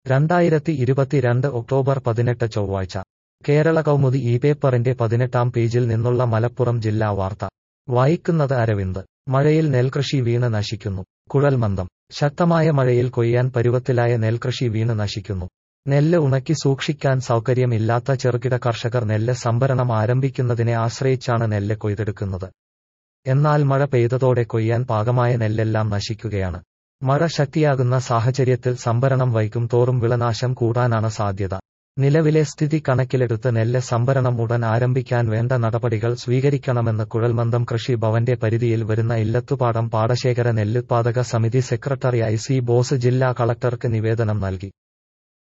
രണ്ടായിരത്തി ഇരുപത്തിരണ്ട് ഒക്ടോബർ പതിനെട്ട് ചൊവ്വാഴ്ച കേരള കൗമുദി ഈ പേപ്പറിന്റെ പതിനെട്ടാം പേജിൽ നിന്നുള്ള മലപ്പുറം ജില്ലാ വാർത്ത വായിക്കുന്നത് അരവിന്ദ് മഴയിൽ നെൽകൃഷി വീണ് നശിക്കുന്നു കുഴൽമന്ദം ശക്തമായ മഴയിൽ കൊയ്യാൻ പരുവത്തിലായ നെൽകൃഷി വീണ് നശിക്കുന്നു നെല്ല് ഉണക്കി സൂക്ഷിക്കാൻ സൗകര്യമില്ലാത്ത ചെറുകിട കർഷകർ നെല്ല് സംഭരണം ആരംഭിക്കുന്നതിനെ ആശ്രയിച്ചാണ് നെല്ല് കൊയ്തെടുക്കുന്നത് എന്നാൽ മഴ പെയ്തതോടെ കൊയ്യാൻ പാകമായ നെല്ലെല്ലാം നശിക്കുകയാണ് മഴ ശക്തിയാകുന്ന സാഹചര്യത്തിൽ സംഭരണം വൈകും തോറും വിളനാശം കൂടാനാണ് സാധ്യത നിലവിലെ സ്ഥിതി കണക്കിലെടുത്ത് നെല്ല് സംഭരണം ഉടൻ ആരംഭിക്കാൻ വേണ്ട നടപടികൾ സ്വീകരിക്കണമെന്ന് കുഴൽമന്ദം കൃഷി ഭവന്റെ പരിധിയിൽ വരുന്ന ഇല്ലത്തുപാടം പാടശേഖര നെല്ലുത്പാദക സമിതി സെക്രട്ടറി ഐ സി ബോസ് ജില്ലാ കളക്ടർക്ക് നിവേദനം നൽകി